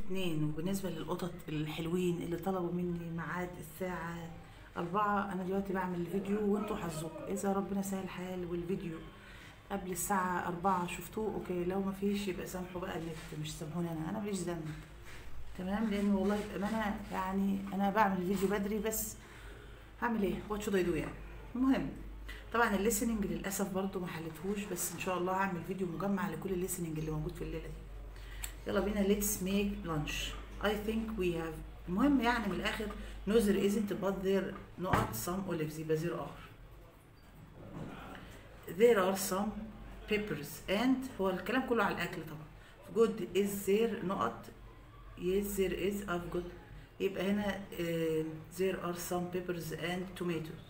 اتنين وبالنسبة للقطط الحلوين اللي طلبوا مني ميعاد الساعة أربعة أنا دلوقتي بعمل الفيديو وانتوا حظكم إذا ربنا سهل الحال والفيديو قبل الساعة أربعة شفتوه أوكي لو ما فيش يبقى سامحوا بقى النت مش سامحوني أنا أنا ماليش ذنب تمام لأن والله بأمانة يعني أنا بعمل الفيديو بدري بس هعمل إيه وات شود أي دو يعني المهم طبعا الليسننج للأسف برضو ما حلتهوش بس إن شاء الله هعمل فيديو مجمع لكل الليسننج اللي موجود في الليلة دي يلا بينا let's make lunch I think we have المهم يعني من الآخر no there isn't but there not some olives يبقى there are there are some peppers and هو الكلام كله على الأكل طبعا good is there not yes there is I've got يبقى هنا uh, there are some peppers and tomatoes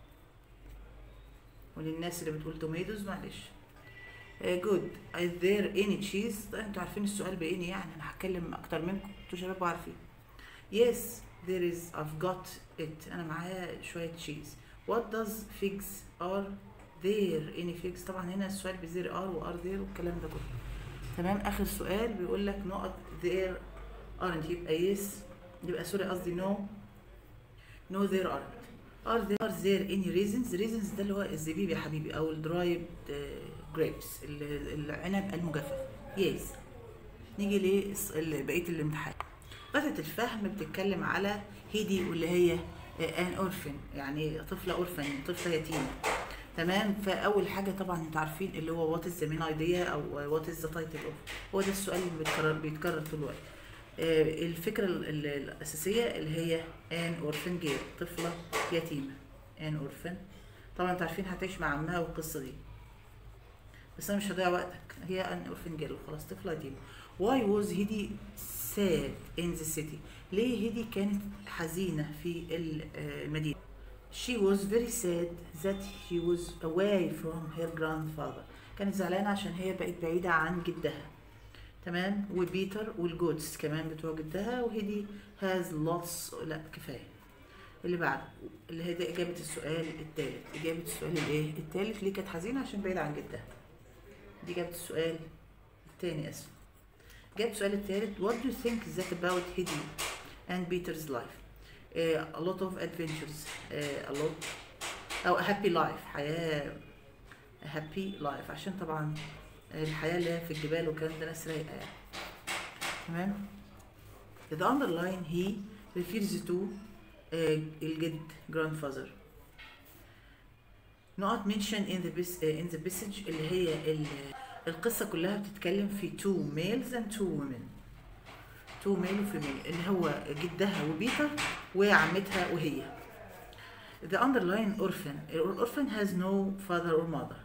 وللناس اللي بتقول tomatoes معلش جود is there any cheese انتوا عارفين السؤال بإني يعني انا هتكلم اكتر منكم انتوا شباب وعارفين yes there is I've got it انا معايا شوية cheese what does figs are there any figs طبعا هنا السؤال بزير are و are there والكلام ده كله تمام اخر سؤال بيقول لك نقط there aren't يبقى yes يبقى سوري قصدي no no there aren't are there are there any reasons reasons ده اللي هو الزبيب يا حبيبي او الدرايب جريبس العنب المجفف يس نيجي لبقيه الامتحان قطعه الفهم بتتكلم على هيدي واللي هي ان اورفن يعني طفله اورفن طفله يتيمه تمام فاول حاجه طبعا انتوا عارفين اللي هو وات از ذا مين ايديا او وات از ذا تايتل اوف هو ده السؤال اللي بيتكرر بيتكرر طول الوقت الفكره الاساسيه اللي هي ان اورفن جير طفله يتيمه ان اورفن طبعا انتوا عارفين هتعيش مع عمها والقصه دي بس انا مش هضيع وقتك هي ان اورفن جير وخلاص طفله يتيمه واي ووز هيدي ساد ان ذا سيتي ليه هيدي كانت حزينه في المدينه she was very sad that she was away from her grandfather كانت زعلانه عشان هي بقت بعيده عن جدها تمام وبيتر والجودز كمان بتوع جدها وهيدي هاز لوتس لا كفايه اللي بعد اللي هي دي اجابه السؤال الثالث اجابه السؤال الايه الثالث ليه كانت حزينه عشان بعيده عن جدها دي اجابه السؤال الثاني اسف اجابه السؤال الثالث what do you think that about Hedy and Peter's life uh, a lot of adventures uh, a lot او a happy life حياه a happy life عشان طبعا الحياه اللي هي في الجبال وكان ده ناس رايقه يعني تمام the underline he refers to uh, الجد grandfather not mentioned in the bes- uh, in the passage اللي هي ال- القصة كلها بتتكلم في two males and two women two male و female اللي هو جدها وبيتر وعمتها وهي the underline orphan ال orphan has no father or mother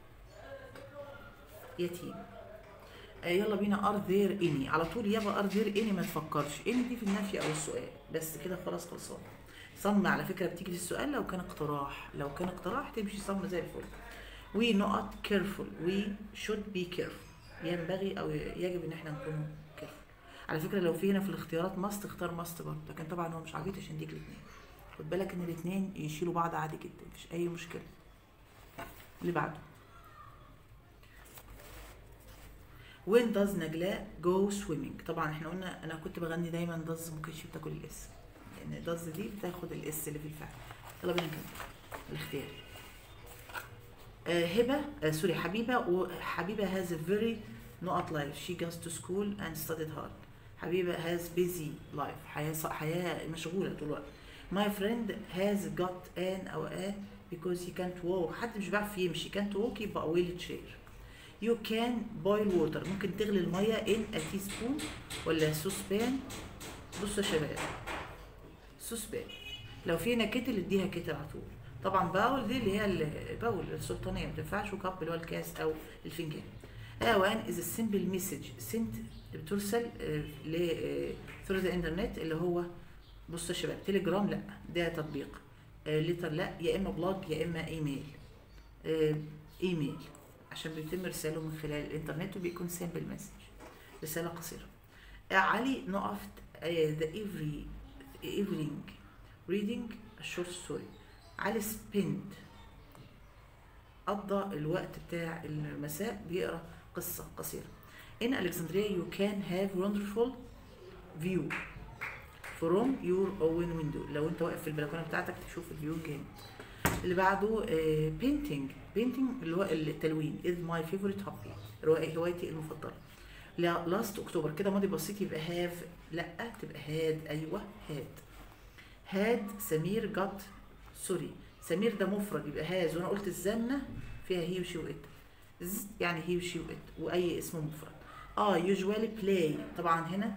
يتيم آه، يلا بينا are there any على طول يابا are there any ما تفكرش any دي في النفي او السؤال بس كده خلاص خلصان صم على فكره بتيجي في السؤال لو كان اقتراح لو كان اقتراح تمشي صم زي الفل we not careful we should be careful ينبغي او يجب ان احنا نكون careful على فكره لو في هنا في الاختيارات ماست اختار ماست برضه لكن طبعا هو مش عبيط عشان يديك الاثنين خد بالك ان الاثنين يشيلوا بعض عادي جدا مفيش اي مشكله اللي بعده وين داز نجلاء جو سويمنج طبعا احنا قلنا انا كنت بغني دايما داز ما كانتش بتاكل الاس لان داز دي بتاخد الاس اللي في الفعل يلا بينا نكمل الاختيار آه هبه آه سوري حبيبه وحبيبه هاز a very not life she goes to school and studied hard حبيبه has busy life حياه ص- حياه مشغوله طول الوقت my friend has got an او a because he can't walk حد مش بيعرف يمشي can't walk يبقى wheel chair you can boil water ممكن تغلي المية in a teaspoon ولا سوسبان بصوا يا شباب سوسبان لو في هنا كتل اديها كتل على طول طبعا باول دي اللي هي الباول السلطانية ما تنفعش وكب اللي هو الكاس او الفنجان اوان is a simple message sent بترسل آه، ل آه، through the internet اللي هو بصوا يا شباب تليجرام لا ده تطبيق ليتر لا يا اما بلوج يا اما ايميل آه، ايميل عشان بيتم ارساله من خلال الانترنت وبيكون سامبل مسج رساله قصيره آه، علي نقف ذا every evening reading a short story علي spend قضى الوقت بتاع المساء بيقرا قصه قصيره in Alexandria you can have wonderful فيو فروم يور own window لو انت واقف في البلكونه بتاعتك تشوف الفيو جامد اللي بعده بينتينج بينتينج اللي هو التلوين is my favorite hobby روا- هوايتي المفضله لاست اكتوبر كده ماضي بسيط يبقى هاف لا تبقى هاد ايوه هاد هاد سمير جت سوري سمير ده مفرد يبقى هاز وانا قلت الزنه فيها هي وشي وات ز يعني هي وشي وات واي اسم مفرد اه يوجوالي بلاي طبعا هنا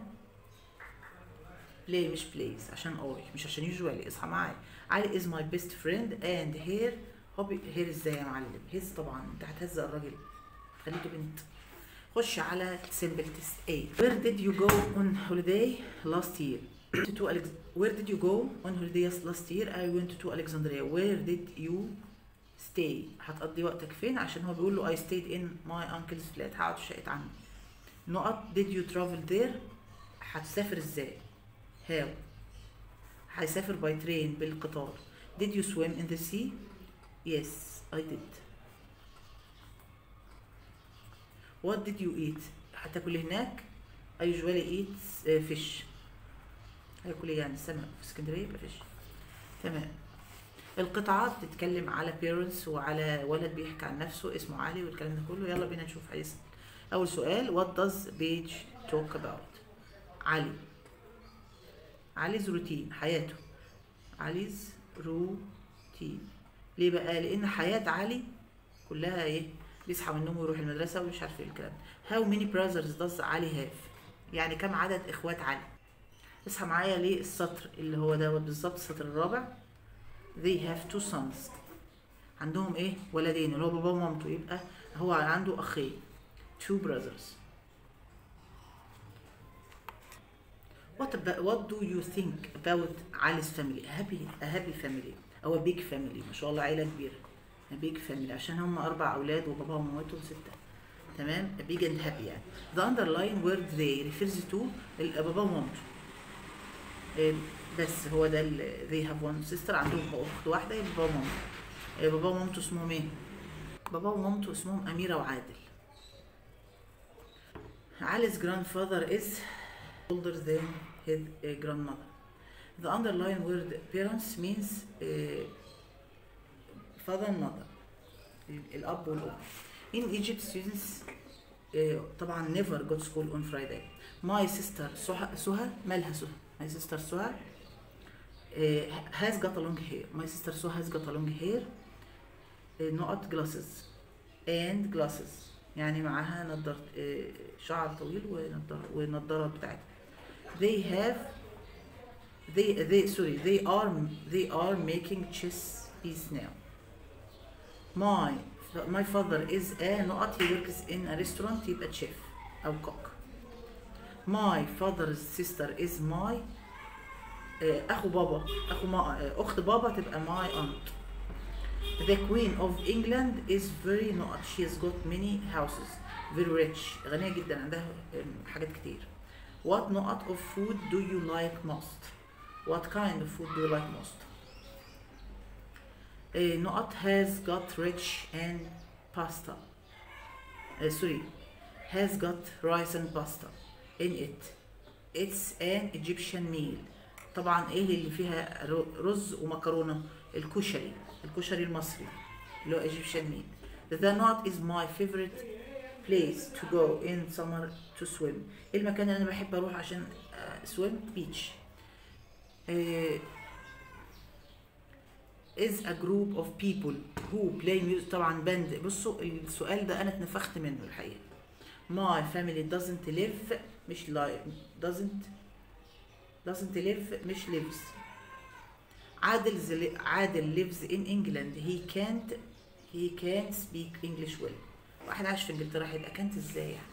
بلاي مش بلايز عشان اي مش عشان يوجوالي اصحى معايا علي از ماي بيست فريند اند هير هوبي هير ازاي يا معلم هز طبعا انت هتهزق الراجل خليته بنت خش على simple test A where did you go on holiday last year to Alex where did you go on holiday last year I went to Alexandria where did you stay هتقضي وقتك فين عشان هو بيقول له I stayed in my uncle's flat هقعد في شقة عمي نقط did you travel there هتسافر ازاي how هيسافر by train بالقطار did you swim in the sea yes I did what did you eat هتاكل هناك I usually eat uh, fish هياكل ايه يعني سمك في اسكندريه يبقى فيش تمام القطعة بتتكلم على parents وعلى ولد بيحكي عن نفسه اسمه علي والكلام ده كله يلا بينا نشوف هيسأل أول سؤال what does page talk about علي علي's روتين حياته علي's روتين ليه بقى لأن حياة علي كلها ايه بيصحى من النوم ويروح المدرسة ومش عارف ايه الكلام how many brothers does علي have يعني كم عدد اخوات علي اصحى معايا للسطر اللي هو دوت بالظبط السطر الرابع they have two sons عندهم ايه ولدين اللي هو بابا ومامته يبقى هو عنده اخين two brothers what about, what do you think about Ali's family a happy a happy family او a big family ما شاء الله عيلة كبيرة a big family عشان هم اربع اولاد وبابا ومامته ستة تمام a big and happy يعني the underline word they refers to ال- بابا ومامته إيه، بس هو ده ال they have one sister عندهم اخت واحده يبقى بابا ومامته إيه، بابا ومامته اسمهم ايه بابا ومامته اسمهم اميره وعادل Ali's grandfather is older than his uh, grandmother the underlying word parents means uh, father and mother ال- الاب والام in Egypt students uh, طبعا never go to school on Friday my sister سهى سهى مالها سهى my sister سهى uh, has got a long hair my sister سهى has got a long hair uh, نقط glasses and glasses يعني معاها نضارة uh, شعر طويل ونضارة والنضارات بتاعتها they have they they sorry they are they are making chess piece now my my father is a نقط he works in a restaurant يبقى chef أو cook my father's sister is my آه، اخو بابا اخو ما آه، اخت بابا تبقى my aunt the queen of England is very نقط she has got many houses very rich غنية جدا عندها آه، حاجات كتير what نقط of food do you like most what kind of food do you like most آه، نقط has got rich and pasta آه، sorry has got rice and pasta in it it's an Egyptian meal طبعا ايه اللي فيها ر- رز ومكرونه الكشري الكشري المصري اللي هو Egyptian meal the north is my favorite place to go in summer to swim ايه المكان اللي انا بحب اروح عشان آه، swim beach آه، is a group of people who play music طبعا باند بصوا السؤال ده انا اتنفخت منه الحقيقه my family doesn't live مش live doesn't doesn't live مش lives عادل زل... عادل lives in England he can't he can't speak English well واحد عايش في انجلترا هيبقى كانت ازاي يعني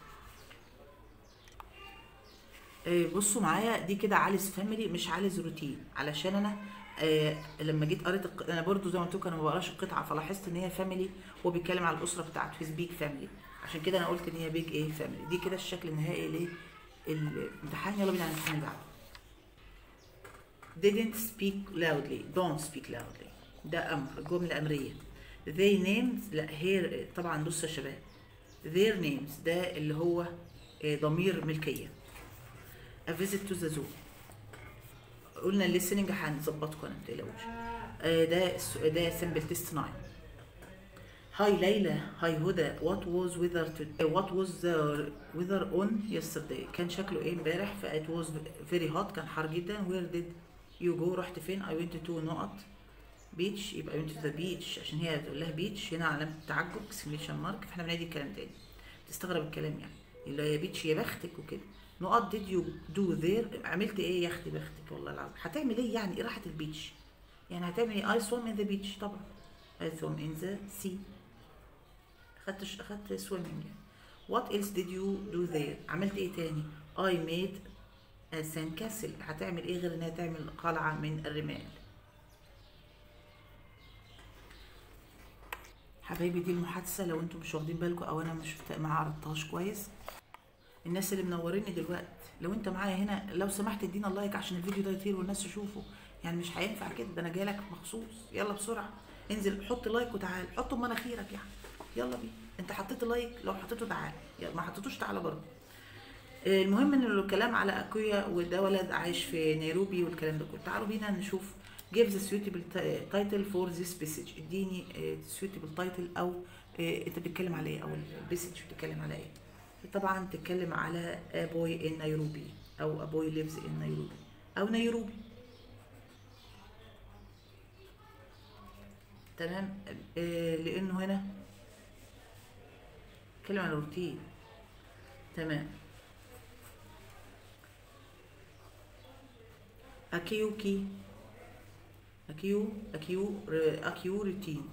آه، بصوا معايا دي كده علي's فاميلي مش علي's روتين علشان انا آه لما جيت قريت الق... انا برضو زي ما قلت لكم انا ما بقراش القطعه فلاحظت ان هي فاميلي هو بيتكلم على الاسره بتاعته هيز بيج فاميلي عشان كده انا قلت ان هي بيج ايه فاميلي دي كده الشكل النهائي للامتحان يلا بينا على الامتحان اللي بعده didn't speak loudly don't speak loudly ده امر جمله امريه they named لا here طبعا بصوا يا شباب their names ده اللي هو آه، ضمير ملكيه a visit to the zoo قلنا الليسننج هنظبطكم انا متقلقوش آه، ده الس- ده سمبل تيست 9 هاي ليلى هاي هدى what was weather to what was the weather on yesterday كان شكله ايه امبارح ف it was very hot كان حار جدا where did you go رحت فين I went to نقط beach يبقى I went to the beach عشان هي تقول لها beach هنا علامة تعجب exclamation mark فاحنا بنعيد الكلام تاني تستغرب الكلام يعني اللي هي بيتش يا بختك وكده نقط did you do there عملت ايه يا اختي بختك والله العظيم هتعمل ايه يعني ايه راحة البيتش يعني هتعمل ايه I swam in the beach طبعا I swam in the sea اخدت ش- اخدت swimming يعني what else did you do there عملت ايه تاني I made a sand castle هتعمل ايه غير انها تعمل قلعة من الرمال حبايبي دي المحادثة لو انتم مش واخدين بالكم او انا مش ما عرضتهاش كويس الناس اللي منوريني دلوقتي لو انت معايا هنا لو سمحت ادينا اللايك عشان الفيديو ده يطير والناس تشوفه يعني مش هينفع كده ده انا جاي لك مخصوص يلا بسرعه انزل حط لايك وتعال حطه بمناخيرك يعني يلا بينا انت حطيت لايك لو حطيته تعال يلا ما حطيتوش تعالى برضه آه، المهم ان الكلام على اكويا وده ولد عايش في نيروبي والكلام ده كله تعالوا بينا نشوف give the suitable ti- title for this message اديني آه، suitable title او آه، انت بتتكلم على ايه او المسج بتتكلم على ايه طبعا تتكلم على a boy in نيروبي او a boy lives in نيروبي او نيروبي تمام آه، لانه هنا اتكلم عن الروتين تمام اكيوكي اكيو اكيو ر- اكيو روتين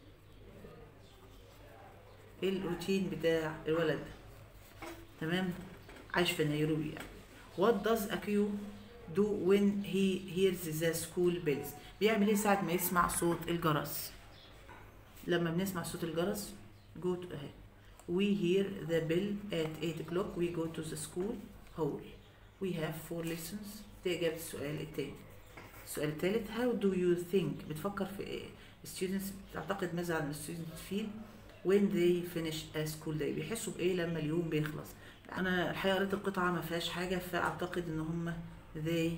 ايه الروتين بتاع الولد ده تمام عايش في نيروبي يعني what does اكيو do when he hears the school bells بيعمل ايه ساعة ما يسمع صوت الجرس لما بنسمع صوت الجرس go to اهي we hear the bell at 8 o'clock we go to the school hall we have four lessons دي إجابة السؤال التاني السؤال التالت how do you think بتفكر في ايه students تعتقد ماذا عن students feel when they finish a school day بيحسوا بايه لما اليوم بيخلص انا الحقيقه قريت القطعه ما فيهاش حاجه فاعتقد ان هم they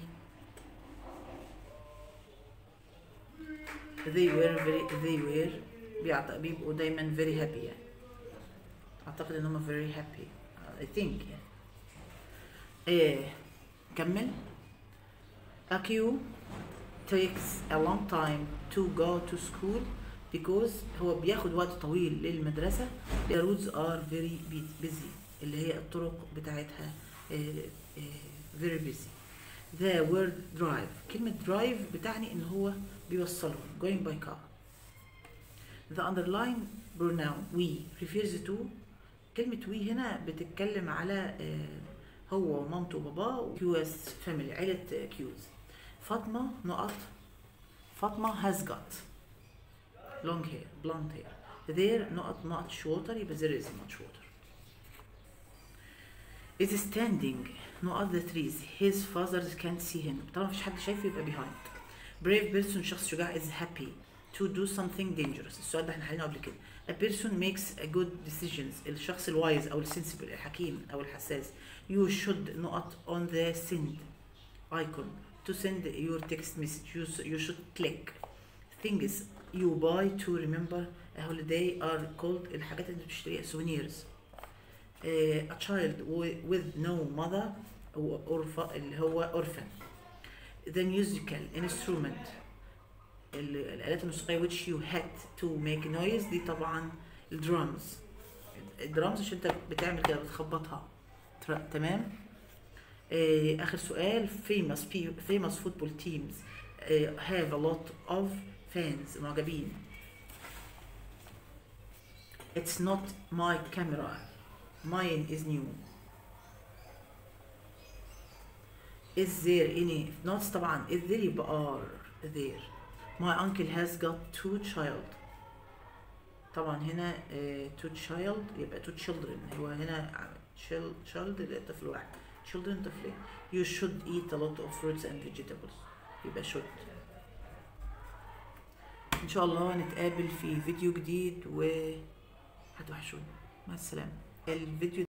they were very they were بيعت- بيبقوا دايما very happy يعني اعتقد ان هم very happy I think يعني ايه كمل Akio takes a long time to go to school because هو بياخد وقت طويل للمدرسة the roads are very bu- busy اللي هي الطرق بتاعتها آه، آه، very busy the word drive كلمة drive بتعني ان هو بيوصلهم going by car the underlying pronoun we refers to كلمة we هنا بتتكلم على آه، هو ومامته وباباه كيوز فاميلي عيلة كيوز فاطمة نقط فاطمة has got long hair blonde hair there نقط much water يبقى there is much water is standing نقط the trees his father can't see him طبعا مفيش حد شايفه يبقى behind brave person شخص شجاع is happy to do something dangerous السؤال ده احنا حليناه قبل كده a person makes a good decisions الشخص الوايز او السنسبل الحكيم او الحساس you should نقط on the send icon to send your text message you, you should click things you buy to remember a holiday are called الحاجات اللي بتشتريها souvenirs uh, a child wi- with no mother or orphan اللي هو orphan the musical instrument ال- الآلات الموسيقية which you had to make noise دي طبعا الدرامز الدرامز عشان انت بتعمل كده بتخبطها تر- تمام آه، آخر سؤال famous pe- famous football teams آه، have a lot of fans معجبين It's not my camera mine is new Is there any notes طبعا is there يبقى are there My uncle has got two child طبعا هنا آه، two child يبقى two children هو هنا child child اللي طفل واحد children طفلين you should eat a lot of fruits and vegetables يبقى should ان شاء الله نتقابل في فيديو جديد و هتوحشوني مع السلامة الفيديو